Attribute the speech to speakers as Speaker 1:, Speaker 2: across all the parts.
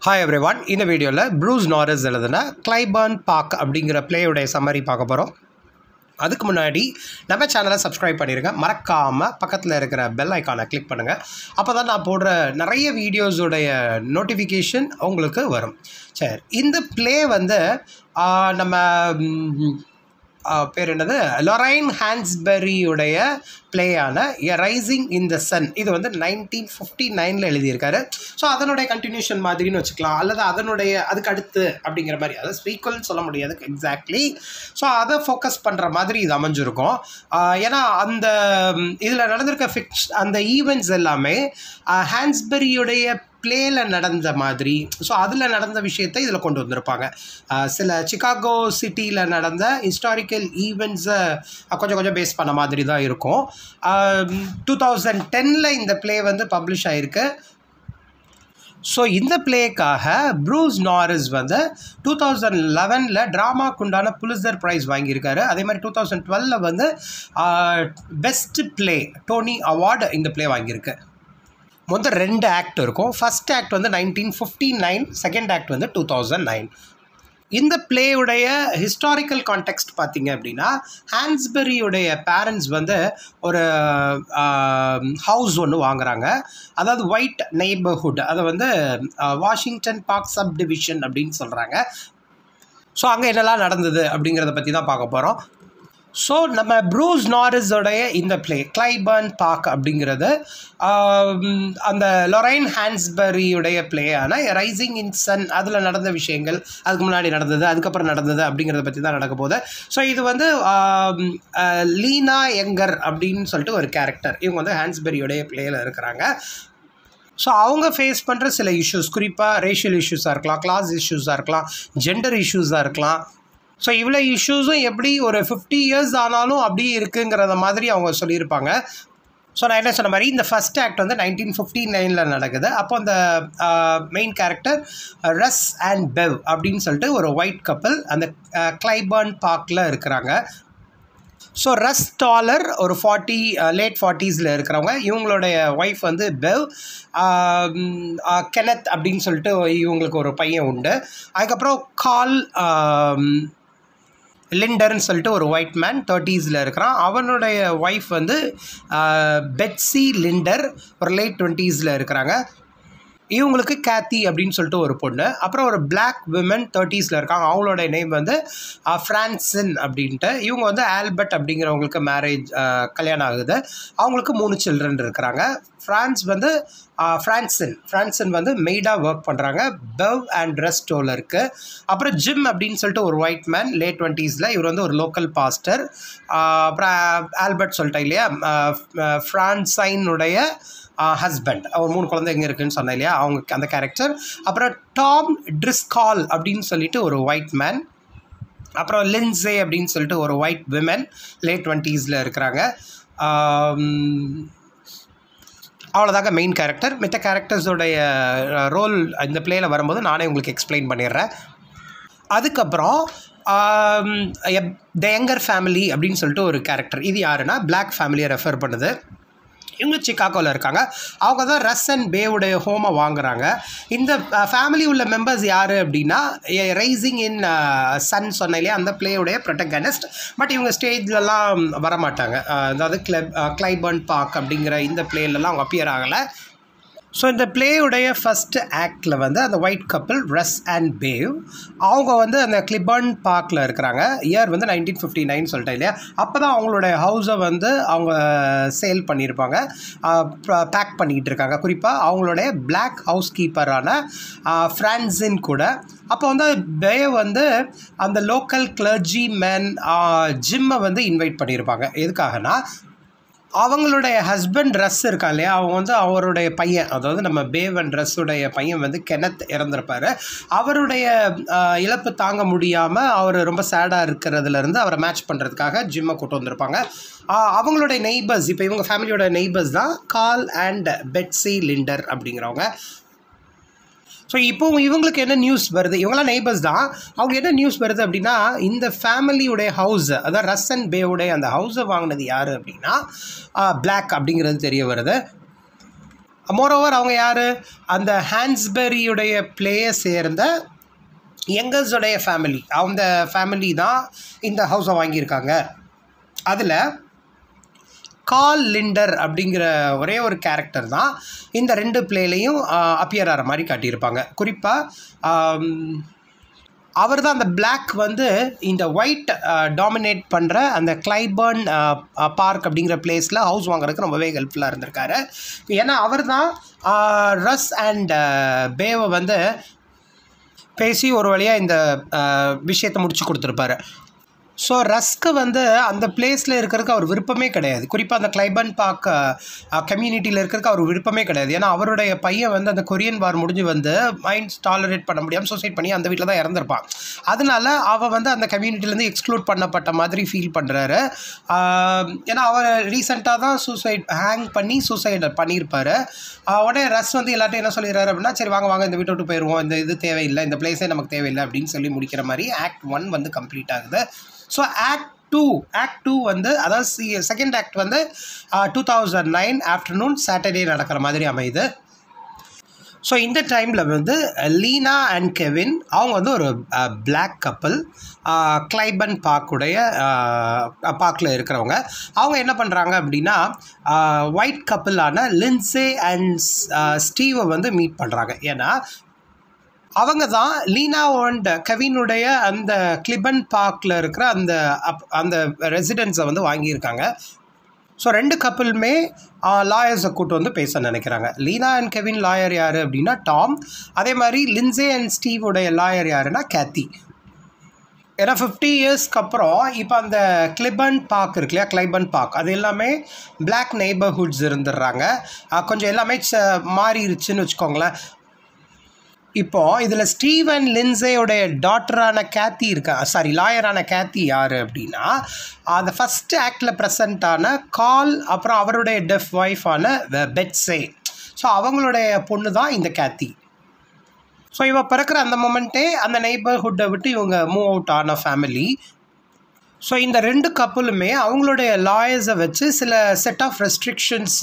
Speaker 1: hi every one இந்த வீடியோவில் Bruce நாரிஸ் எழுதின கிளைபர்ன் பார்க் அப்படிங்கிற பிளேயுடைய சம்மரி பார்க்க போகிறோம் அதுக்கு முன்னாடி நம்ம சேனலை சப்ஸ்கிரைப் பண்ணிடுங்க மறக்காமல் பக்கத்தில் இருக்கிற பெல் ஐக்கானை கிளிக் பண்ணுங்கள் அப்போ தான் நான் போடுற நிறைய வீடியோஸுடைய நோட்டிஃபிகேஷன் உங்களுக்கு வரும் சரி இந்த ப்ளே வந்து ஆ, நம்ம ம், ஆ, பேர் என்னது லொரைன் ஹான்ஸ்பெரியுடைய பிளேயான a raising in the sun இது வந்து நைன்டீன் ஃபிஃப்டி நைனில் எழுதியிருக்காரு ஸோ அதனுடைய கண்டினியூஷன் மாதிரின்னு வச்சுக்கலாம் அல்லது அதனுடைய அதுக்கு அடுத்து அப்படிங்கிற மாதிரி அதாவது ஸ்பீக்குவல்னு சொல்ல முடியாது எக்ஸாக்ட்லி ஸோ அதை ஃபோக்கஸ் பண்ணுற மாதிரி இது அமைஞ்சிருக்கும் ஆ, ஏன்னா அந்த இதில் நடந்திருக்க ஃபிக்ஸ் அந்த ஈவெண்ட்ஸ் எல்லாமே ஹான்ஸ்பெரியுடைய பிளேல நடந்த மாதிரி ஸோ அதில் நடந்த விஷயத்தை இதில் கொண்டு வந்திருப்பாங்க ஆஹ் சில சிகாகோ சிட்டியில் நடந்த ஹிஸ்டாரிக்கல் ஈவெண்ட்ஸை கொஞ்சம் கொஞ்சம் பேஸ் பண்ண மாதிரி தான் இருக்கும் டூ தௌசண்ட் டென்னில் இந்த ப்ளே வந்து பப்ளிஷ் ஆகிருக்கு ஸோ இந்த பிளேக்காக ப்ரூஸ் நாரிஸ் வந்து டூ தௌசண்ட் லெவனில் ட்ராமாக்குண்டான புலிசர் ப்ரைஸ் வாங்கியிருக்காரு அதே மாதிரி டூ தௌசண்ட் டுவெலில் வந்து பெஸ்ட் ப்ளே டோனி அவார்டு இந்த ப்ளே வாங்கியிருக்கு மொத்தம் ரெண்டு ஆக்ட் இருக்கும் ஃபர்ஸ்ட் ஆக்ட் வந்து nineteen fifty nine second act வந்து டூ தௌசண்ட் நைன் இந்த பிளேயுடைய ஹிஸ்டாரிக்கல் கான்டெக்ட் பார்த்தீங்க அப்படின்னா ஹான்ஸ்பெரியுடைய பேரண்ட்ஸ் வந்து ஒரு ஹவுஸ் ஒன்று வாங்குறாங்க அதாவது ஒயிட் நெய்பர்ஹுட் அதை வந்து வாஷிங்டன் பார்க் சப் டிவிஷன் அப்படின்னு சொல்கிறாங்க ஸோ அங்கே என்னெல்லாம் நடந்தது அப்படிங்கிறத பற்றி தான் பார்க்க போகிறோம் ஸோ நம்ம ப்ரூஸ் நாரிஸோடைய இந்த ப்ளே கிளைபர்ன் பார்க் அப்படிங்கிறது ஆம், அந்த லொரைன் ஹான்ஸ்பரியுடைய பிளேயான ரைசிங் இன் சன் அதில் நடந்த விஷயங்கள் அதுக்கு முன்னாடி நடந்தது அதுக்கப்புறம் நடந்தது அப்படிங்கிறத பற்றி தான் நடக்க போகுது ஸோ இது வந்து ஆம், அஹ், லீனா எங்கர் அப்படின்னு சொல்லிட்டு ஒரு கேரக்டர் இவங்க வந்து ஹான்ஸ்பெரியுடைய பிளேயில் இருக்கிறாங்க ஸோ அவங்க ஃபேஸ் பண்ணுற சில இஷ்யூஸ் குறிப்பாக ரேஷியல் இஷ்யூஸாக இருக்கலாம் கிளாஸ் இஷ்யூஸாக இருக்கலாம் ஜெண்டர் இஷ்யூஸாக இருக்கலாம் ஸோ இவ்வளோ இஷ்யூஸும் எப்படி ஒரு ஃபிஃப்டி இயர்ஸ் ஆனாலும் அப்படியே இருக்குங்கிறத மாதிரி அவங்க சொல்லியிருப்பாங்க ஸோ நான் என்ன சொன்ன மாதிரி இந்த ஃபஸ்ட் ஆக்ட் வந்து நைன்டீன் ஃபிஃப்டி நைனில் நடக்குது அப்போ அந்த main character Russ and Bev அப்படின்னு சொல்லிட்டு ஒரு ஒயிட் கப்பல் அந்த கிளைபர்ன் பார்க்கில் இருக்கிறாங்க ஸோ ரஸ் டாலர் ஒரு ஃபார்ட்டி லேட் ஃபார்ட்டிஸில் இருக்கிறவங்க இவங்களுடைய ஒய்ஃப் வந்து பெவ் கெனத் அப்படின்னு சொல்லிட்டு இவங்களுக்கு ஒரு பையன் உண்டு அதுக்கப்புறம் கால் லிண்டர்னு சொல்லிட்டு ஒரு ஒயிட் மேன் தேர்ட்டீஸில் இருக்கிறான் அவனுடைய ஒய்ஃப் வந்து பெட்ஸி லிண்டர் ஒரு லேட் டுவெண்ட்டீஸில் இருக்கிறாங்க இவங்களுக்கு கேத்தி அப்படின்னு சொல்லிட்டு ஒரு பொண்ணு அப்புறம் ஒரு பிளாக் விமன் தேர்ட்டீஸில் இருக்காங்க அவங்களோட நேம் வந்து ஃப்ரான்சின் அப்படின்ட்டு இவங்க வந்து ஆல்பர்ட் அப்படிங்கிறவங்களுக்கு மேரேஜ் கல்யாணம் ஆகுது அவங்களுக்கு மூணு சில்ட்ரன் இருக்கிறாங்க ஃப்ரான்ஸ் வந்து ஃப்ரான்சின் ஃப்ரான்சின் வந்து மெய்டாக ஒர்க் பண்ணுறாங்க பெவ் அண்ட் ரெஸ்டோலருக்கு அப்புறம் ஜிம் அப்படின்னு சொல்லிட்டு ஒரு ஒயிட் மேன் லேட் டுவெண்ட்டீஸில் இவர் வந்து ஒரு லோக்கல் பாஸ்டர் அப்புறம் ஆல்பர்ட் சொல்லிட்டேன் இல்லையா ஃப்ரான்சைனுடைய ஹஸ்பண்ட் அவர் மூணு குழந்தை எங்கே இருக்குன்னு சொன்னேன் இல்லையா அவங்க அந்த கேரக்டர் அப்புறம் டாம் ட்ரிஸ்கால் அப்படின்னு சொல்லிட்டு ஒரு ஒயிட் மேன் அப்புறம் லின்சே அப்படின்னு சொல்லிட்டு ஒரு ஒயிட் விமன் லேட் டுவெண்ட்டீஸில் இருக்கிறாங்க அவ்வளோதாங்க மெயின் கேரக்டர் மித்த கேரக்டர்ஸோடைய ரோல் இந்த பிளேயில் வரும்போது நானே உங்களுக்கு எக்ஸ்பிளைன் பண்ணிடுறேன் அதுக்கப்புறம் த யங்கர் ஃபேமிலி அப்படின்னு சொல்லிட்டு ஒரு கேரக்டர் இது யாருன்னா Black ஃபேமிலியை ரெஃபர் பண்ணுது இவங்க சிக்காகோவில் இருக்காங்க அவங்க தான் ரஸ் அண்ட் பேவுடைய ஹோமை வாங்குறாங்க இந்த ஃபேமிலி உள்ள மெம்பர்ஸ் யார் அப்படின்னா ரைசிங் இன் சன் சொன்ன இல்லையா அந்த பிளேயுடைய ப்ரொட்டகனிஸ்ட் பட் இவங்க ஸ்டேஜ்லலாம் வரமாட்டாங்க அஹ், அதாவது கிளப் கிளைபர்ன் பார்க் அப்படிங்கிற இந்த பிளேலலாம் அவங்க அப்பியர் ஆகலை ஸோ இந்த பிளேயுடைய ஃபஸ்ட் ஆக்டில் வந்து அந்த ஒயிட் கப்பல் ரஸ் அண்ட் பேவ் அவங்க வந்து அந்த கிளிபர்ன் பார்க்கில் இருக்கிறாங்க இயர் வந்து நைன்டீன் ஃபிஃப்டி நைன் சொல்லிட்டேன் இல்லையா அப்போ தான் அவங்களுடைய ஹவுஸை வந்து அவங்க சேல் பண்ணியிருப்பாங்க பேக் பண்ணிக்கிட்டு இருக்காங்க குறிப்பாக அவங்களுடைய பிளாக் ஹவுஸ் கீப்பரான ஃப்ரான்சின் கூட அப்போ வந்து பே வந்து அந்த லோக்கல் கிளர்ஜி மேன் ஜிம்மை வந்து இன்வைட் பண்ணியிருப்பாங்க எதுக்காகனா அவங்களுடைய ஹஸ்பண்ட் ட்ரெஸ் இருக்கான் இல்லையா அவங்க வந்து அவருடைய பையன் அதாவது நம்ம பேவன் ட்ரெஸ்ஸுடைய பையன் வந்து கெனத் இறந்துருப்பார் அவருடைய ஆஹ், இழப்பு தாங்க முடியாமல் அவர் ரொம்ப சேடாக இருக்கிறதுலேருந்து அவரை மேட்ச் பண்ணுறதுக்காக ஜிம்மை கூட்டு வந்திருப்பாங்க ஆஹ், அவங்களுடைய நெய்பர்ஸ் இப்போ இவங்க ஃபேமிலியோட நெய்பர்ஸ் தான் கால் அண்ட் பெட்ஸி லிண்டர் அப்படிங்கிறவங்க ஸோ இப்போ இவங்களுக்கு என்ன நியூஸ் வருது இவங்களாம் நெய்பர்ஸ் தான் அவங்க என்ன நியூஸ் வருது அப்படின்னா இந்த ஃபேமிலியுடைய ஹவுஸ் அதாவது ரஸ் அண்ட் பேவுடைய அந்த ஹவுஸை வாங்கினது யார் அப்படின்னா பிளாக் அப்படிங்கிறது தெரிய வருது மோரோவர் அவங்க யார் அந்த ஹான்ஸ்பெரியுடைய பிளேயை சேர்ந்த யங்கர்ஸோடைய ஃபேமிலி அந்த ஃபேமிலி தான் இந்த ஹவுஸை வாங்கியிருக்காங்க அதில் கால் லிண்டர் அப்படிங்கிற ஒரே ஒரு கேரக்டர் தான் இந்த ரெண்டு பிளேலையும் அப்பியர் ஆகிற மாதிரி காட்டியிருப்பாங்க குறிப்பாக அவர் தான் அந்த பிளாக் வந்து இந்த ஒயிட் டாமினேட் பண்ணுற அந்த கிளைபர்ன் பார்க் அப்படிங்கிற பிளேஸில் ஹவுஸ் வாங்குறதுக்கு ரொம்பவே ஹெல்ப்ஃபுல்லாக இருந்திருக்காரு ஏன்னா அவர் தான் ரஸ் அண்ட் பேவை வந்து பேசி ஒரு வழியாக இந்த விஷயத்தை முடிச்சு கொடுத்துருப்பாரு ஸோ ரஸ்க்கு வந்து அந்த பிளேஸில் இருக்கிறதுக்கு அவர் விருப்பமே கிடையாது குறிப்பாக அந்த கிளைபன் பார்க் கம்யூனிட்டியில் இருக்கிறதுக்கு அவர் விருப்பமே கிடையாது ஏன்னா அவருடைய பையன் வந்து அந்த கொரியன் வார் முடிஞ்சு வந்து மைண்ட்ஸ் டாலரேட் பண்ண முடியாமல் சூசைட் பண்ணி அந்த வீட்டில் தான் இறந்துருப்பான் அதனால அவள் வந்து அந்த கம்யூனிட்டிலேருந்து எக்ஸ்க்ளூட் பண்ணப்பட்ட மாதிரி ஃபீல் பண்ணுறாரு ஏன்னா அவர் ரீசெண்டாக தான் சூசைட் ஹேங் பண்ணி சூசைட் பண்ணியிருப்பாரு உடனே ரஸ் வந்து எல்லாத்தையும் என்ன சொல்லிடுறாரு அப்படின்னா சரி வாங்க வாங்க இந்த வீட்டை விட்டு போயிடுவோம் இந்த இது தேவையில்லை இந்த பிளேஸே நமக்கு தேவையில்லை அப்படின்னு சொல்லி முடிக்கிற மாதிரி ஆக்ட் ஒன் வந்து கம்ப்ளீட் ஆகுது so act two act two வந்து அதாவது செகண்ட் ஆக்ட் வந்து two thousand nine afternoon Saturday நடக்கிற மாதிரி அமையுது ஸோ இந்த டைமில் வந்து லீனா அண்ட் கெவின் அவங்க வந்து ஒரு பிளாக் கப்பல் கிளைபன் பார்க்குடைய பார்க்கில் இருக்கிறவங்க அவங்க என்ன பண்ணுறாங்க அப்படின்னா ஒயிட் கப்பலான லின்சே அண்ட் ஸ்டீவை வந்து மீட் பண்ணுறாங்க ஏன்னா அவங்க தான் லீனா அண்ட் கவினுடைய அந்த கிளிபன் பார்க்கில் இருக்கிற அந்த அப் அந்த ரெசிடென்ஸை வந்து வாங்கியிருக்காங்க ஸோ ரெண்டு கப்பலுமே லாயர்ஸை கூட்டு வந்து பேச நினைக்கிறாங்க லீனா அண்ட் கெவின் லாயர் யார் அப்படின்னா டாம் அதே மாதிரி லின்சே அண்ட் ஸ்டீவோடைய லாயர் யாருன்னா கேத்தி ஏன்னா ஃபிஃப்டி இயர்ஸ்க்கு அப்புறம் இப்போ அந்த கிளிபன் பார்க் இருக்கு இல்லையா கிளைபன் பார்க் அது எல்லாமே பிளாக் நெய்பர்ஹுட்ஸ் இருந்துடுறாங்க கொஞ்சம் எல்லாமே மாறிடுச்சுன்னு வச்சுக்கோங்களேன் இப்போ இதில் ஸ்டீவன் லின்சேயோடைய டாட்டரான கேத்தி இருக்கா சாரி லாயரான கேத்தி யார் அப்படின்னா அந்த ஃபஸ்ட் ஆக்டில் ப்ரெசண்ட்டான கால் அப்புறம் அவருடைய டெஃப் ஒய்ஃபான பெட்ஸே ஸோ அவங்களுடைய பொண்ணு தான் இந்த கேத்தி ஸோ இவ பிறக்கிற அந்த மொமெண்ட்டே அந்த நெய்பர்ஹுட்டை விட்டு இவங்க மூவ் அவுட் ஆன ஃபேமிலி ஸோ இந்த ரெண்டு கப்பலுமே அவங்களுடைய லாயர்ஸை வச்சு சில செட் ஆஃப் ரெஸ்ட்ரிக்ஷன்ஸ்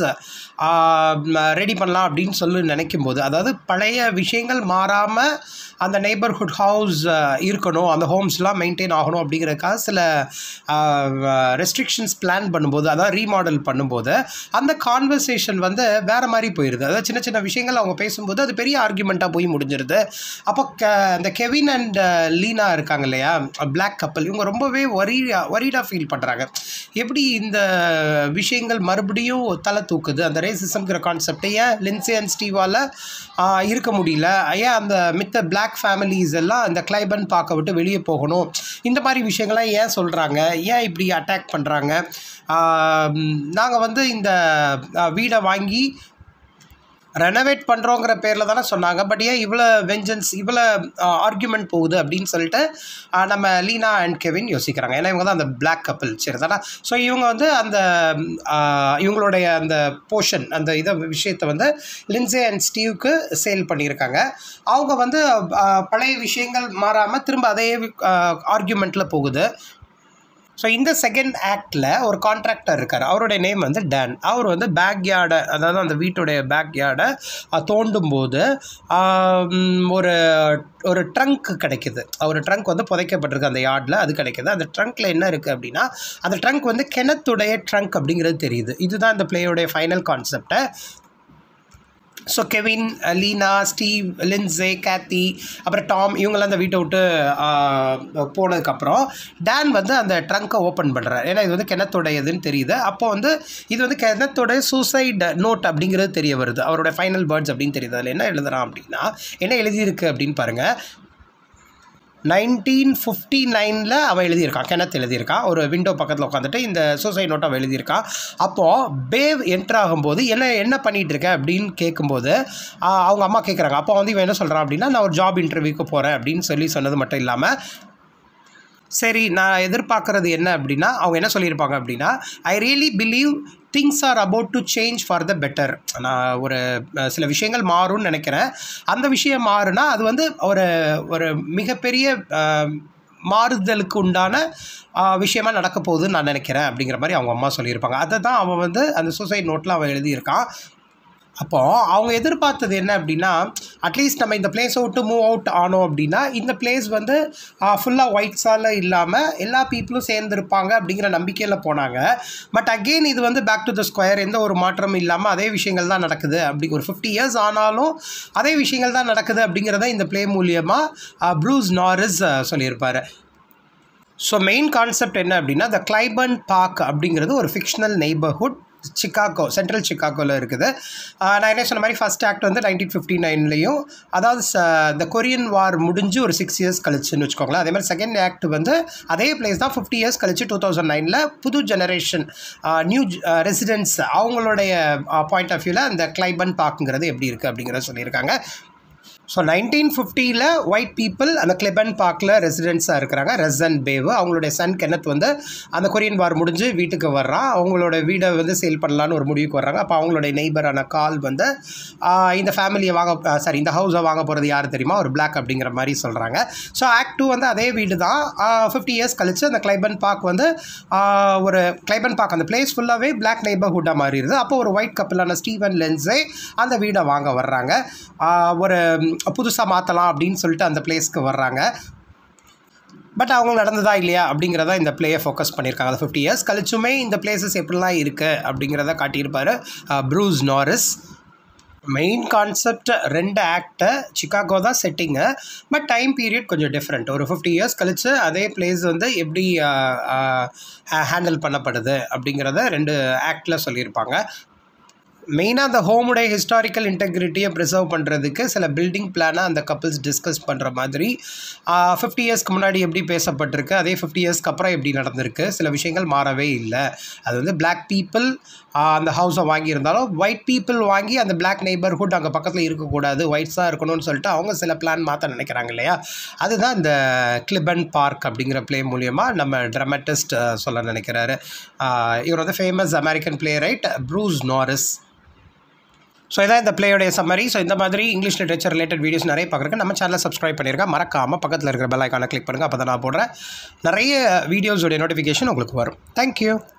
Speaker 1: ரெடி பண்ணலாம் அப்படின்னு சொல்லி நினைக்கும் போது அதாவது பழைய விஷயங்கள் மாறாமல் அந்த நெய்பர்ஹுட் ஹவுஸ் இருக்கணும் அந்த ஹோம்ஸ்லாம் மெயின்டைன் ஆகணும் அப்படிங்கிறதுக்காக சில ரெஸ்ட்ரிக்ஷன்ஸ் பிளான் பண்ணும்போது அதாவது ரீமாடல் பண்ணும்போது அந்த கான்வர்சேஷன் வந்து வேறு மாதிரி போயிடுது அதாவது சின்ன சின்ன விஷயங்கள் அவங்க பேசும்போது அது பெரிய ஆர்குமெண்ட்டாக போய் முடிஞ்சிருது அப்போ க இந்த கெவின் அண்ட் லீனா இருக்காங்க இல்லையா பிளாக் கப்பல் இவங்க ரொம்பவே ஒரி ஒரிடாக ஃபீல் பண்ணுறாங்க எப்படி இந்த விஷயங்கள் மறுபடியும் தலை தூக்குது அந்த ரேசிசம்ங்கிற கான்செப்டை ஏன் லின்சே அண்ட் ஸ்டீவால் இருக்க முடியல ஏன் அந்த மித்த பிளாக் ஃபேமிலிஸ் எல்லாம் இந்த கிளைபன் பார்க்க விட்டு வெளியே போகணும் இந்த மாதிரி விஷயங்கள்லாம் ஏன் சொல்கிறாங்க ஏன் இப்படி அட்டாக் பண்ணுறாங்க நாங்கள் வந்து இந்த வீடை வாங்கி ரெனோவேட் பண்ணுறோங்கிற பேரில் தானே சொன்னாங்க பட் ஏன் இவ்வளோ வெஞ்சன்ஸ் இவ்வளோ ஆர்குமெண்ட் போகுது அப்படின்னு சொல்லிட்டு நம்ம லீனா அண்ட் கெவின் யோசிக்கிறாங்க ஏன்னா இவங்க தான் அந்த பிளாக் கப்பிள் சரி தானே ஸோ இவங்க வந்து அந்த இவங்களுடைய அந்த போர்ஷன் அந்த இதை விஷயத்தை வந்து லின்சே அண்ட் ஸ்டீவுக்கு சேல் பண்ணியிருக்காங்க அவங்க வந்து பழைய விஷயங்கள் மாறாமல் திரும்ப அதே ஆர்குமெண்ட்டில் போகுது ஸோ இந்த செகண்ட் ஆக்டில் ஒரு கான்ட்ராக்டர் இருக்கார் அவருடைய நேம் வந்து டேன் அவர் வந்து பேக் யார்டை அதாவது அந்த வீட்டுடைய பேக் யார்டை தோண்டும் போது ஒரு ஒரு ட்ரங்க் கிடைக்குது ஒரு ட்ரங்க் வந்து புதைக்கப்பட்டிருக்கு அந்த யார்டில் அது கிடைக்குது அந்த ட்ரங்க்கில் என்ன இருக்குது அப்படின்னா அந்த ட்ரங்க் வந்து கிணத்துடைய ட்ரங்க் அப்படிங்கிறது தெரியுது இதுதான் இந்த பிளேயோடைய ஃபைனல் கான்செப்டை so Kevin Lena Steve Lindsey Kathy அப்புறம் டாம் இவங்கெல்லாம் அந்த வீட்டை விட்டு போனதுக்கப்புறம் டேன் வந்து அந்த ட்ரங்க்கை ஓப்பன் பண்ணுறாரு ஏன்னா இது வந்து கிணத்துடையதுன்னு தெரியுது அப்போ வந்து இது வந்து கிணத்துடைய சூசைட் நோட் அப்படிங்கிறது தெரிய வருது அவரோட ஃபைனல் பேர்ட்ஸ் அப்படின்னு தெரியுது அதில் என்ன எழுதுறான் அப்படின்னா என்ன எழுதியிருக்கு அப்படின்னு பாருங்கள் நைன்டீன் ஃபிஃப்டி நைனில் அவன் எழுதியிருக்கான் கிணத்து எழுதியிருக்கான் ஒரு விண்டோ பக்கத்தில் உட்காந்துட்டு இந்த சூசைட் நோட் அவன் எழுதியிருக்கான் அப்போது பேவ் என்ட்ரு ஆகும்போது என்ன என்ன பண்ணிகிட்டு இருக்க அப்படின்னு கேட்கும்போது அவங்க அம்மா கேட்குறாங்க அப்போ வந்து இவன் என்ன சொல்கிறான் அப்படின்னா நான் ஒரு ஜாப் இன்டர்வியூக்கு போகிறேன் அப்படின்னு சொல்லி சொன்னது மட்டும் இல்லாமல் சரி நான் எதிர்பார்க்குறது என்ன அப்படின்னா அவங்க என்ன சொல்லியிருப்பாங்க அப்படின்னா I really believe things are about to change for the better நான் ஒரு சில விஷயங்கள் மாறும்னு நினைக்கிறேன் அந்த விஷயம் மாறுனா அது வந்து ஒரு ஒரு மிகப்பெரிய மாறுதலுக்கு உண்டான விஷயமா நடக்க போகுதுன்னு நான் நினைக்கிறேன் அப்படிங்கிற மாதிரி அவங்க அம்மா சொல்லியிருப்பாங்க அதை தான் அவன் வந்து அந்த சூசைட் நோட்டில் அவன் எழுதியிருக்கான் அப்போது அவங்க எதிர்பார்த்தது என்ன அப்படின்னா அட்லீஸ்ட் நம்ம இந்த பிளேஸை விட்டு மூவ் அவுட் ஆனோம் அப்படின்னா இந்த பிளேஸ் வந்து ஃபுல்லாக ஒயிட்ஸால் இல்லாமல் எல்லா பீப்புளும் சேர்ந்துருப்பாங்க அப்படிங்கிற நம்பிக்கையில் போனாங்க பட் அகெயின் இது வந்து பேக் டு த ஸ்கொயர் எந்த ஒரு மாற்றமும் இல்லாமல் அதே விஷயங்கள் தான் நடக்குது அப்படி ஒரு ஃபிஃப்டி இயர்ஸ் ஆனாலும் அதே விஷயங்கள் தான் நடக்குது அப்படிங்கிறத இந்த ப்ளே மூலியமாக ப்ரூஸ் நாரிஸ் சொல்லியிருப்பார் ஸோ மெயின் கான்செப்ட் என்ன அப்படின்னா த கிளைபன் பார்க் அப்படிங்கிறது ஒரு ஃபிக்ஷனல் நெய்பர்ஹுட் சிக்காகோ சென்ட்ரல் சிக்காகோவில் இருக்குது ஆஹ் நான் என்ன சொன்ன மாதிரி ஃபஸ்ட் ஆக்ட் வந்து நைன்டீன் ஃபிஃப்டி நைன்லேயும் அதாவது இந்த கொரியன் வார் முடிஞ்சு ஒரு சிக்ஸ் இயர்ஸ் கழிச்சுன்னு வச்சுக்கோங்களேன் அதே மாதிரி செகண்ட் ஆக்ட் வந்து அதே பிளேஸ் தான் ஃபிஃப்டி இயர்ஸ் கழிச்சு டூ தௌசண்ட் நைனில் புது ஜெனரேஷன் நியூ ரெசிடென்ட்ஸ் அவங்களுடைய பாயிண்ட் ஆஃப் வியூவில் அந்த கிளைபன் பார்க்குங்கிறது எப்படி இருக்குது அப்படிங்கிறத சொல்லியிருக்காங்க ஸோ நைன்டீன் ஃபிஃப்டியில் ஒயிட் பீப்புள் அந்த கிளெபன் பார்க்கில் ரெசிடென்ட்ஸாக இருக்கிறாங்க ரெசன் பேவு அவங்களுடைய சன் கெனத் வந்து அந்த கொரியன் வார் முடிஞ்சு வீட்டுக்கு வர்றான் அவங்களோட வீடை வந்து சேல் பண்ணலான்னு ஒரு முடிவுக்கு வர்றாங்க அப்போ அவங்களுடைய நெய்பரான கால் வந்து ஆஹ், இந்த ஃபேமிலியை வாங்க சாரி இந்த ஹவுஸை வாங்க போகிறது யார் தெரியுமா ஒரு பிளாக் அப்படிங்கிற மாதிரி சொல்கிறாங்க ஸோ ஆக்ட் டூ வந்து அதே வீடு தான் ஃபிஃப்டி இயர்ஸ் கழிச்சு அந்த கிளைபன் பார்க் வந்து ஆஹ், ஒரு கிளைபன் பார்க் அந்த பிளேஸ் ஃபுல்லாகவே பிளாக் நெய்பர்ஹுட்டாக மாறிடுது அப்போ ஒரு ஒயிட் கப்பிளான ஸ்டீவன் லென்ஸே அந்த வீடை வாங்க வர்றாங்க ஆஹ், ஒரு புதுசாக மாற்றலாம் அப்படின்னு சொல்லிட்டு அந்த பிளேஸ்க்கு வர்றாங்க பட் அவங்க நடந்ததா இல்லையா அப்படிங்கிறத இந்த பிளேயை ஃபோக்கஸ் பண்ணியிருக்காங்க அந்த ஃபிஃப்டி இயர்ஸ் கழிச்சுமே இந்த பிளேசஸ் எப்படிலாம் இருக்குது அப்படிங்கிறத காட்டியிருப்பார் ப்ரூஸ் நாரிஸ் மெயின் கான்செப்ட் ரெண்டு ஆக்டை சிக்காகோ தான் செட்டிங்கு பட் டைம் பீரியட் கொஞ்சம் டிஃப்ரெண்ட் ஒரு ஃபிஃப்டி இயர்ஸ் கழித்து அதே பிளேஸ் வந்து எப்படி ஹேண்டில் பண்ணப்படுது அப்படிங்கிறத ரெண்டு ஆக்டில் சொல்லியிருப்பாங்க மெயினாக அந்த ஹோமுடைய ஹிஸ்டாரிக்கல் இன்டெகிரிட்டியை ப்ரிசர்வ் பண்ணுறதுக்கு சில பில்டிங் பிளானை அந்த கப்பிள்ஸ் டிஸ்கஸ் பண்ணுற மாதிரி ஃபிஃப்டி இயர்ஸ்க்கு முன்னாடி எப்படி பேசப்பட்டிருக்கு அதே ஃபிஃப்டி இயர்ஸ்க்கு அப்புறம் எப்படி நடந்திருக்கு சில விஷயங்கள் மாறவே இல்லை அது வந்து Black பீப்புள் அந்த ஹவுஸை வாங்கியிருந்தாலும் ஒயிட் பீப்புள் வாங்கி அந்த Black நெய்பர்ஹுட் அங்கே பக்கத்தில் இருக்கக்கூடாது ஒயிட்ஸாக இருக்கணும்னு சொல்லிட்டு அவங்க சில பிளான் மாற்ற நினைக்கிறாங்க இல்லையா அதுதான் இந்த கிளிபன் பார்க் அப்படிங்கிற ப்ளே மூலியமாக நம்ம ட்ரமட்டிஸ்ட் சொல்ல நினைக்கிறாரு ஆஹ் இவர் வந்து famous American playwright Bruce Norris so இதான் இந்த பிளேயோடைய சம்மரி ஸோ இந்த மாதிரி இங்கிலீஷ் லிட்டரேச்சர் ரிலேட்டட் வீடியோஸ் நிறைய பார்க்குறக்கு நம்ம சேனலை சப்ஸ்கிரைப் பண்ணியிருக்கேன் மறக்காமல் பக்கத்தில் இருக்கிற பெல் ஐக்கானை கிளிக் பண்ணுங்கள் அப்போ தான் நான் போடுறேன் நிறைய வீடியோஸோடைய நோட்டிஃபிகேஷன் உங்களுக்கு வரும் தேங்க்யூ